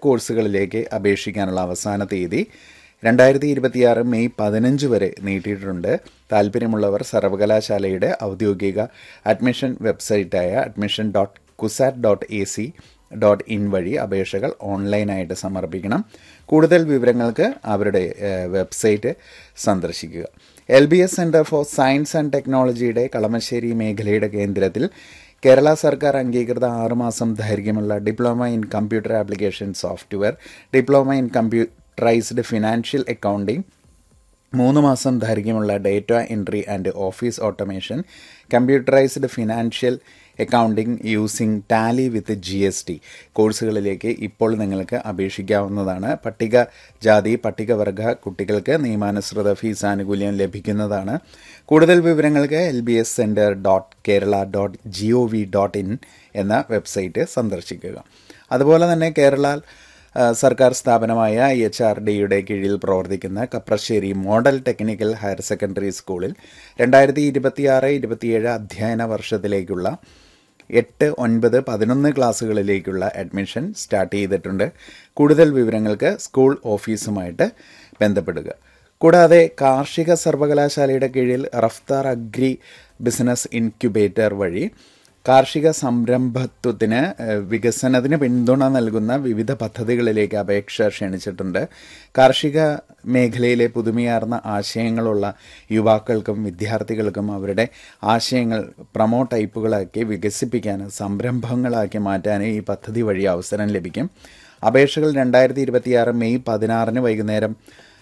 കോഴ്സുകളിലേക്ക് അപേക്ഷിക്കാനുള്ള അവസാന തീയതി രണ്ടായിരത്തി ഇരുപത്തിയാറ് മെയ് പതിനഞ്ച് വരെ നീട്ടിയിട്ടുണ്ട് താല്പര്യമുള്ളവർ സർവകലാശാലയുടെ ഔദ്യോഗിക അഡ്മിഷൻ വെബ്സൈറ്റായ admission dot CUSAT dot A C dot in വഴി അപേക്ഷകൾ ഓൺലൈനായിട്ട് സമർപ്പിക്കണം കൂടുതൽ വിവരങ്ങൾക്ക് അവരുടെ ഏഹ്, വെബ്സൈറ്റ് സന്ദർശിക്കുക L B S centre for science and ടെക്നോളജിയുടെ കളമശ്ശേരി മേഖലയുടെ കേന്ദ്രത്തിൽ കേരള സർക്കാർ അംഗീകൃത ആറുമാസം ദൈർഘ്യമുള്ള diploma in computer application software diploma in computerised financial accounting മൂന്ന് മാസം ദൈർഘ്യമുള്ള data entry and office automation computerised financial accounting using tally with G S T കോഴ്സുകളിലേക്ക് ഇപ്പോൾ നിങ്ങൾക്ക് അപേക്ഷിക്കാവുന്നതാണ് പട്ടിക ജാതി പട്ടികവർഗ കുട്ടികൾക്ക് നിയമാനുസൃത ഫീസ് ആനുകൂല്യം ലഭിക്കുന്നതാണ് കൂടുതൽ വിവരങ്ങൾക്ക് L B S centre dot Kerala dot G O V dot in എന്ന വെബ്സൈറ്റ് സന്ദർശിക്കുക അതുപോലെ തന്നെ കേരള ആ, സർക്കാർ സ്ഥാപനമായ എച്ച് ആർ ഡിയുടെ കീഴിൽ പ്രവർത്തിക്കുന്ന Kaprassery model technical higher secondary സ്കൂളിൽ രണ്ടായിരത്തി ഇരുപത്തിയാറ് ഇരുപത്തിയേഴ് അധ്യയന വർഷത്തിലേക്കുള്ള എട്ട് ഒൻപത് പതിനൊന്ന് ക്ലാസ്സുകളിലേക്കുള്ള അഡ്മിഷൻ സ്റ്റാർട്ട് ചെയ്തിട്ടുണ്ട് കൂടുതൽ വിവരങ്ങൾക്ക് സ്കൂൾ ഓഫീസുമായിട്ട് ബന്ധപ്പെടുക കൂടാതെ കാർഷിക സർവകലാശാലയുടെ കീഴിൽ റഫ്താർ അഗ്രി ബിസിനസ് ഇൻക്യുബേറ്റർ വഴി കാർഷിക സംരംഭത്വത്തിന് ഏഹ്, വികസനത്തിന് പിന്തുണ നൽകുന്ന വിവിധ പദ്ധതികളിലേക്ക് അപേക്ഷ ക്ഷണിച്ചിട്ടുണ്ട് കാർഷിക മേഖലയിലെ പുതുമയാർന്ന ആശയങ്ങളുള്ള യുവാക്കൾക്കും വിദ്യാർത്ഥികൾക്കും അവരുടെ ആശയങ്ങൾ പ്രമോ ടൈപ്പുകളാക്കി വികസിപ്പിക്കാൻ സംരംഭങ്ങളാക്കി മാറ്റാൻ ഈ പദ്ധതി വഴി അവസരം ലഭിക്കും അപേക്ഷകൾ രണ്ടായിരത്തി ഇരുപത്തിയാറ് മെയ് പതിനാറിന് വൈകുന്നേരം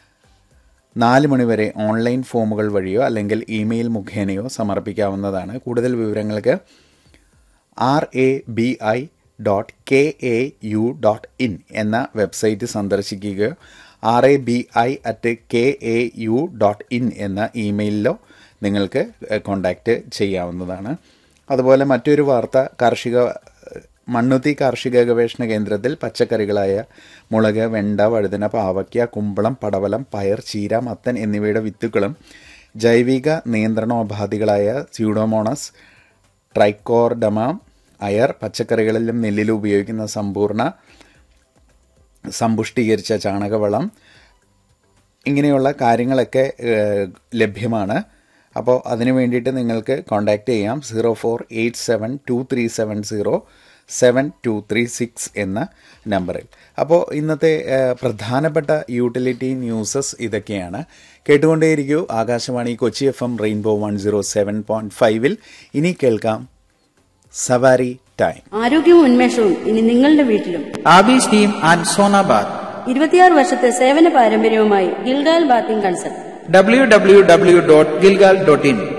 നാല് മണിവരെ ഓൺലൈൻ ഫോമുകൾ വഴിയോ അല്ലെങ്കിൽ ഇമെയിൽ മുഖേനയോ സമർപ്പിക്കാവുന്നതാണ് കൂടുതൽ വിവരങ്ങൾക്ക് R A B I dot K A U dot in എന്ന വെബ്സൈറ്റ് സന്ദർശിക്കുകയോ R A B I at K A U dot in എന്ന ഇമെയിലിലോ നിങ്ങൾക്ക് കോണ്ടാക്റ്റ് ചെയ്യാവുന്നതാണ് അതുപോലെ മറ്റൊരു വാർത്ത കാർഷിക മണ്ണുത്തി കാർഷിക ഗവേഷണ കേന്ദ്രത്തിൽ പച്ചക്കറികളായ മുളക് വെണ്ട വഴുതന പാവയ്ക്ക കുമ്പളം പടവലം പയർ ചീര മത്തൻ എന്നിവയുടെ വിത്തുകളും ജൈവിക നിയന്ത്രണോപാധികളായ സ്യൂഡോമോണസ് ട്രൈക്കോർഡമ അയർ പച്ചക്കറികളിലും നെല്ലിലും ഉപയോഗിക്കുന്ന സമ്പൂർണ്ണ സമ്പുഷ്ടീകരിച്ച ചാണകവളം ഇങ്ങനെയുള്ള കാര്യങ്ങളൊക്കെ ഏഹ്, ലഭ്യമാണ് അപ്പോൾ അതിന് വേണ്ടിയിട്ട് നിങ്ങൾക്ക് കോൺടാക്റ്റ് ചെയ്യാം zero four eight seven two three seven zero seven two three six എന്ന നമ്പറിൽ അപ്പോൾ ഇന്നത്തെ ഏഹ്, പ്രധാനപ്പെട്ട യൂട്ടിലിറ്റി ന്യൂസസ് ഇതൊക്കെയാണ് കേട്ടുകൊണ്ടേയിരിക്കൂ Akashvani Kochi F M rainbow one zero seven point ഫൈവിൽ ഇനി കേൾക്കാം സവാരി ടൈം ആരോഗ്യവും ഉന്മേഷവും ഇനി നിങ്ങളുടെ വീട്ടിലും ആബീസ് ടീം ആൻഡ് സോനാബാദ് ഇരുപത്തിയാറ് വർഷത്തെ സേവന പാരമ്പര്യവുമായി Gilgal bathing consult W W W dot Gilgal dot in